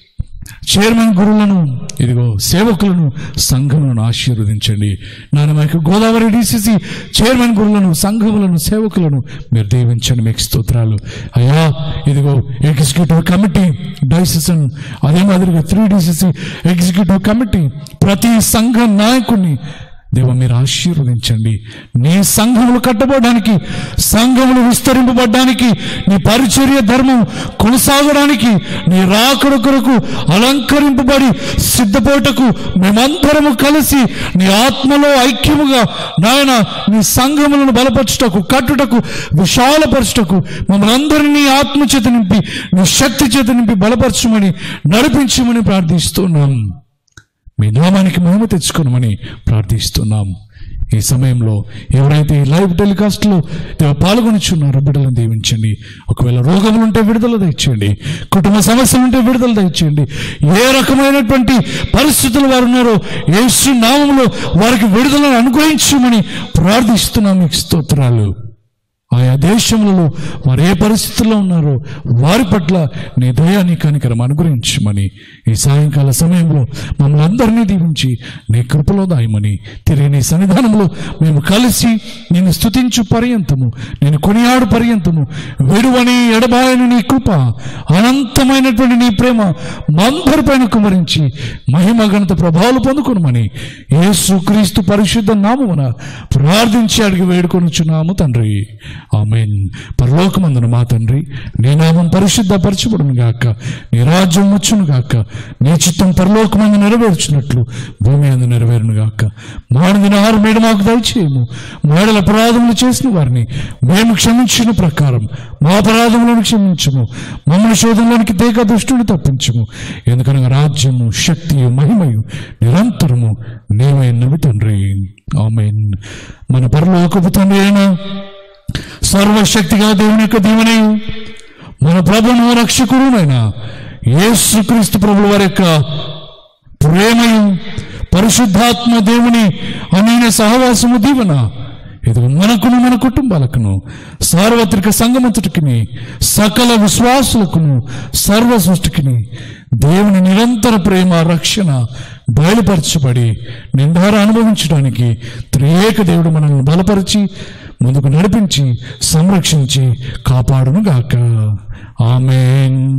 చైర్మన్ గురువులను ఇదిగో సేవకులను సంఘములను ఆశీర్వదించండి నాన్న మా యొక్క గోదావరి డిసిసి చైర్మన్ గురువులను సంఘములను సేవకులను మీరు దీవించండి మీకు స్తోత్రాలు అయ్యా ఇదిగో ఎగ్జిక్యూటివ్ కమిటీ డైసిసన్ అదే మాదిరిగా త్రీ డిసిసి ఎగ్జిక్యూటివ్ కమిటీ ప్రతి సంఘ నాయకుడిని దేవ మీరు ఆశీర్వదించండి నీ సంఘములు కట్టబడడానికి సంఘములు విస్తరింపబడడానికి నీ పరిచర్య ధర్మం కొనసాగడానికి నీ రాకడ కొరకు అలంకరింపబడి సిద్ధపోటకు మేమందరము కలిసి నీ ఆత్మలో ఐక్యముగా నాయన నీ సంఘములను బలపరచుటకు కట్టుటకు విశాలపరచుటకు మమ్మల్ని అందరినీ నీ ఆత్మ చేత నింపి నీ శక్తి చేత నింపి బలపరచమని నడిపించమని ప్రార్థిస్తున్నాం మీ నామానికి మహిమ తెచ్చుకోనమని ప్రార్థిస్తున్నాం ఈ సమయంలో ఎవరైతే ఈ లైవ్ టెలికాస్ట్లో పాల్గొనిచున్నారో బిడ్డలను దీవించండి ఒకవేళ రోగములు ఉంటే విడుదల దయచేయండి కుటుంబ సమస్యలు ఉంటే విడుదల దయచేయండి ఏ రకమైనటువంటి పరిస్థితులు వారు ఉన్నారో యేసు నామంలో వారికి విడుదలను అనుగ్రహించమని ప్రార్థిస్తున్నాం మీకు స్తోత్రాలు ఆయా దేశములలో వారు ఏ పరిస్థితుల్లో ఉన్నారో వారి పట్ల నీ దయాన్ని కనికరం అనుగ్రహించమని ఈ సాయంకాల సమయంలో మమ్మల్ని అందరినీ దీవించి నీ కృపలో దాయమని తిరిగి నీ సన్నిధానంలో మేము కలిసి నేను స్తుతించు పర్యంతము నేను కొనియాడు పర్యంతము విడువని ఎడబాయని నీ కృప అనంతమైనటువంటి నీ ప్రేమ మందరిపైన కుమరించి మహిమ గణత ప్రభావాలు పొందుకునమని యేసు క్రీస్తు పరిశుద్ధ నామమున ప్రార్థించి అడిగి వేడుకొనుచున్నాము తండ్రి ఆమెన్ పరలోకమందున మా తండ్రి నీ నామం పరిశుద్ధ పరచబడును గాక నీ రాజ్యం వచ్చును గాక నీ చిత్తం పరలోకమందు నెరవేర్చినట్లు భూమి అందు నెరవేరును గాక మాడిన ఆహారం మేడ మాకు దయచేయము మేడల అపరాధములు చేసిన వారిని మేము క్షమించిన ప్రకారం మా అపరాధములను క్షమించము మమ్మల్ని శోధంలోనికి తేక దుష్టుడు తప్పించము ఎందుకనగా రాజ్యము శక్తియు మహిమయు నిరంతరము నీవే నవి తండ్రి ఆమెన్ మన పరలోకపు తండ్రి అయినా సర్వశక్తిగా దేవుని యొక్క దీవెనయు మన ప్రభును రక్షకుడునైనా యేసుక్రీస్తు ప్రభుల వారి యొక్క ప్రేమయు పరిశుద్ధాత్మ దేవుని అనైన సహవాసము దీవెన ఇది మనకును మన కుటుంబాలకును సార్వత్రిక సంగమంతటికిని సకల విశ్వాసులకును సర్వ సృష్టికిని దేవుని నిరంతర ప్రేమ రక్షణ బయలుపరచబడి నిందార అనుభవించడానికి త్రియేక దేవుడు మనల్ని బలపరిచి ముందుకు నడిపించి సంరక్షించి కాపాడును గాక ఆమెన్